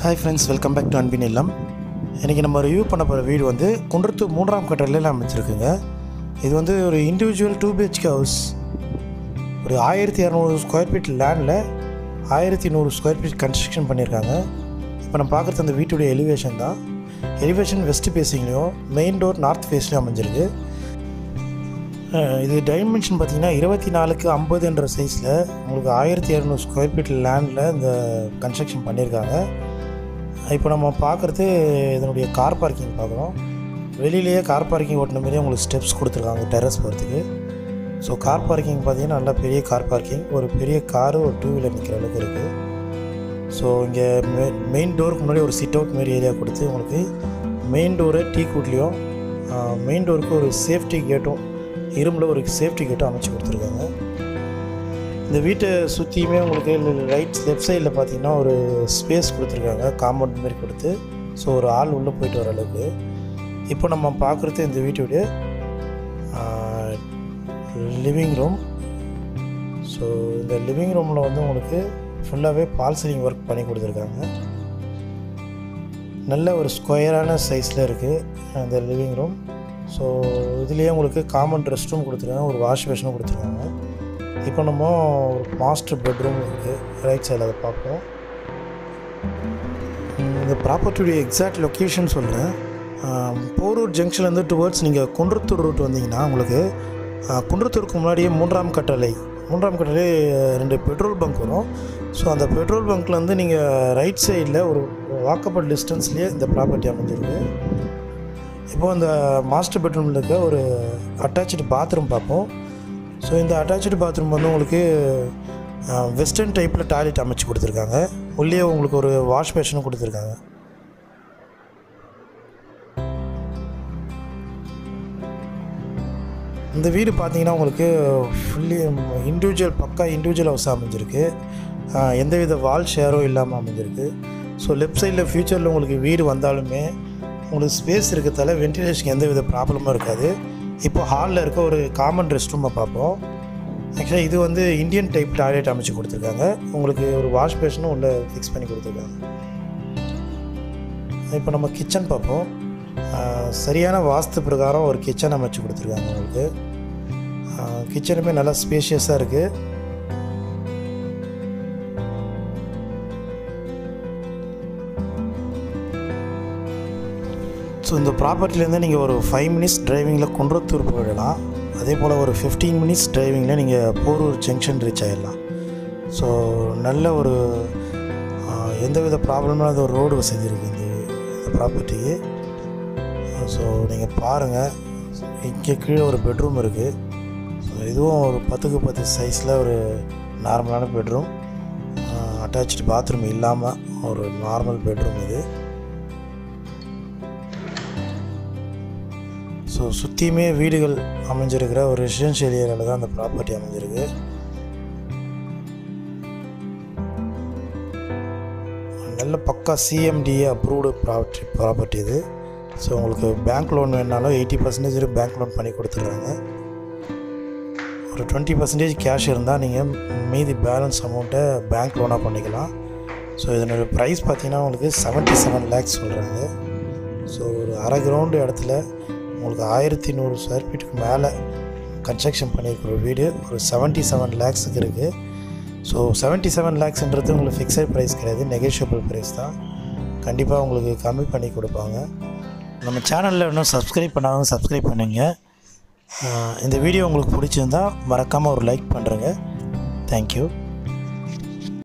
hi friends welcome back to Anbin Illam இன்றைக்கி நம்ம review பண்ண போகிற வீடு வந்து குன்றத்தூர் மூன்றாம் கட்டளையில் அமைச்சிருக்குங்க இது வந்து ஒரு இண்டிவிஜுவல் டூ பிஹெச்கே ஹவுஸ் ஒரு ஆயிரத்தி இரநூறு ஸ்கொயர் ஃபீட் லேண்டில் ஆயிரத்தி நூறு ஸ்கொயர் ஃபீட் கன்ஸ்ட்ரக்ஷன் பண்ணியிருக்காங்க இப்போ நம்ம பார்க்குறது அந்த வீட்டுடைய எலிவேஷன் தான் எலிவேஷன் வெஸ்ட் ஃபேஸிங்லேயும் மெயின் டோர் நார்த் ஃபேஸ்லேயும் அமைஞ்சிருக்கு அஹ் இது டைமென்ஷன் பார்த்தீங்கன்னா இருபத்தி நாலுக்கு ஐம்பதுன்ற சைஸில் உங்களுக்கு ஆயிரத்தி இரநூறு ஸ்கொயர் ஃபீட் லேண்டில் இந்த கன்ஸ்ட்ரக்ஷன் பண்ணியிருக்காங்க இப்போ நம்ம பார்க்குறது இதனுடைய கார் பார்க்கிங் பார்க்குறோம் வெளியிலேயே கார் பார்க்கிங் ஓட்டின மாதிரியே உங்களுக்கு ஸ்டெப்ஸ் கொடுத்துருக்காங்க டெரஸ் போகிறதுக்கு ஸோ கார் பார்க்கிங் பார்த்தீங்கன்னா நல்லா பெரிய கார் பார்க்கிங் ஒரு பெரிய காரு ஒரு டூ வீலர் நிற்கிற அளவுக்கு இருக்குது ஸோ இங்கே மெ மெயின் டோருக்கு முன்னாடி ஒரு சிட் அவுட் மாரி ஏரியா கொடுத்து உங்களுக்கு மெயின் டோரு டீ கூட்லேயும் மெயின் டோருக்கு ஒரு சேஃப்டி கேட்டும் இரும்பில் ஒரு சேஃப்டி கேட்டும் அமைச்சு கொடுத்துருக்காங்க இந்த வீட்டை சுற்றியுமே உங்களுக்கு ரைட் லெஃப்ட் சைடில் பார்த்தீங்கன்னா ஒரு ஸ்பேஸ் கொடுத்துருக்காங்க காம்பவுண்ட் மாரி கொடுத்து ஸோ ஒரு ஆள் உள்ளே போயிட்டு வர அளவுக்கு இப்போ நம்ம பார்க்குறது இந்த வீட்டுடைய லிவிங் ரூம் ஸோ இந்த லிவிங் ரூமில் வந்து உங்களுக்கு ஃபுல்லாகவே பால் சீலிங் ஒர்க் பண்ணி கொடுத்துருக்காங்க நல்ல ஒரு ஸ்கொயரான சைஸில் இருக்குது அந்த லிவிங் ரூம் ஸோ இதுலேயே உங்களுக்கு காமன் ரெஸ்ட் ரூம் கொடுத்துருக்காங்க ஒரு வாஷ் பேஷனும் கொடுத்துருக்காங்க இப்போ நம்ம ஒரு மாஸ்டர் பெட்ரூம் இருக்குது ரைட் சைடில் அதை பார்ப்போம் உம், இந்த ப்ராப்பர்ட்டியுடைய எக்ஸாக்ட் லொக்கேஷன் சொல்கிறேன் போரூர் ஜங்ஷன்லேருந்து டுவர்ட்ஸ் நீங்கள் குன்றத்தூர் ரூட் வந்தீங்கன்னா உங்களுக்கு ஆஹ், குன்றத்தூருக்கு முன்னாடியே மூன்றாம் கட்டளை மூன்றாம் கட்டளை அஹ், ரெண்டு பெட்ரோல் பங்க் வரும் ஸோ அந்த பெட்ரோல் பங்க்லேருந்து நீங்கள் ரைட் சைடில் ஒரு வாக்கபிள் டிஸ்டன்ஸ்லேயே இந்த ப்ராப்பர்ட்டி அமைஞ்சிருக்கு இப்போ இந்த மாஸ்டர் பெட்ரூமில் இருக்க ஒரு அட்டாச்சு பாத்ரூம் பார்ப்போம் ஸோ இந்த அட்டாச்சு பாத்ரூம் வந்து உங்களுக்கு வெஸ்டர்ன் டைப்பில் டாய்லெட் அமைச்சு கொடுத்துருக்காங்க உள்ளே உங்களுக்கு ஒரு வாஷ் பேஷனும் கொடுத்துருக்காங்க இந்த வீடு பார்த்தீங்கன்னா உங்களுக்கு ஃபுல்லி இண்டிவிஜுவல் பக்கா இண்டிவிஜுவல் ஹவுஸ் அமைஞ்சிருக்கு ஆஹ் எந்தவித வால் ஷேரும் இல்லாமல் அமைஞ்சிருக்கு ஸோ லெஃப்ட் சைடில் ஃப்யூச்சரில் உங்களுக்கு வீடு வந்தாலுமே உங்களுக்கு ஸ்பேஸ் இருக்கிறதால வென்டிலேஷனுக்கு எந்தவித ப்ராப்ளமும் இருக்காது இப்போ ஹாலில் இருக்க ஒரு காமன் ரெஸ்ட் ரூமை பார்ப்போம் ஆக்சுவலாக இது வந்து இந்தியன் டைப் டாய்லெட் அமைச்சு கொடுத்துருக்காங்க உங்களுக்கு ஒரு வாஷ் பேஷனும் உள்ளே ஃபிக்ஸ் பண்ணி கொடுத்துருக்காங்க இப்போ நம்ம கிச்சன் பார்ப்போம் ஆஹ் சரியான வாஸ்து பிரகாரம் ஒரு கிச்சன் அமைச்சு கொடுத்துருக்காங்க உங்களுக்கு கிச்சனுமே நல்லா ஸ்பேஷியஸாக இருக்குது ஸோ இந்த ப்ராப்பர்ட்டிலேருந்து நீங்கள் ஒரு ஃபைவ் மினிட்ஸ் டிரைவிங்கில் குன்றத்தூர் போயிடலாம் அதே போல் ஒரு ஃபிஃப்டீன் மினிட்ஸ் டிரைவிங்கில் நீங்கள் போரூர் ஜங்ஷன் ரீச் ஆகிடலாம் ஸோ நல்ல ஒரு ஆஹ், எந்தவித ப்ராப்ளமும் இல்லாத ஒரு ரோடு வசதி இருக்குது இந்த இந்த ப்ராப்பர்ட்டிக்கு ஸோ நீங்கள் பாருங்கள் இங்கே கீழே ஒரு பெட்ரூம் இருக்குது ஸோ இதுவும் ஒரு பத்துக்கு பத்து சைஸில் ஒரு நார்மலான பெட்ரூம் அட்டாச்சு பாத்ரூம் இல்லாமல் ஒரு நார்மல் பெட்ரூம் இது ஸோ சுற்றியுமே வீடுகள் அமைஞ்சிருக்கிற ஒரு ரெசிடென்ஷியல் ஏரியாவில் தான் அந்த ப்ராப்பர்ட்டி அமைஞ்சிருக்கு நல்ல பக்கா சிஎம்டிஏ அப்ரூவ்டு ப்ராப்பர்ட்டி ப்ராப்பர்ட்டி இது ஸோ உங்களுக்கு பேங்க் லோன் வேணாலும் எயிட்டி பர்சன்டேஜ் பேங்க் லோன் பண்ணி கொடுத்துட்றாங்க ஒரு டுவெண்ட்டி பர்சன்டேஜ் கேஷ் இருந்தால் நீங்கள் மீதி பேலன்ஸ் அமௌண்ட்டை பேங்க் லோனாக பண்ணிக்கலாம் ஸோ இதனோட ப்ரைஸ் பார்த்தீங்கன்னா உங்களுக்கு செவன்ட்டி செவன் லேக்ஸ் சொல்கிறாங்க ஸோ ஒரு அரை கிரவுண்டு இடத்துல உங்களுக்கு ஆயிரத்தி நூறு ஸ்கொயர் ஃபீட்டுக்கு மேலே கன்ஸ்ட்ரக்ஷன் பண்ணியிருக்கிற ஒரு வீடு ஒரு செவன்ட்டி செவன் லேக்ஸுக்கு இருக்குது ஸோ செவன்ட்டி செவன் லேக்ஸ்ன்றது உங்களுக்கு ஃபிக்ஸட் ப்ரைஸ் கிடையாது நெகோஷியபிள் ப்ரைஸ் தான் கண்டிப்பாக உங்களுக்கு கம்மி பண்ணி கொடுப்பாங்க நம்ம சேனலில் இன்னும் சப்ஸ்கிரைப் பண்ணாதவங்க சப்ஸ்கிரைப் பண்ணுங்க ஆஹ் இந்த வீடியோ உங்களுக்கு பிடிச்சிருந்தா மறக்காமல் ஒரு லைக் பண்ணுறேங்க தேங்க்யூ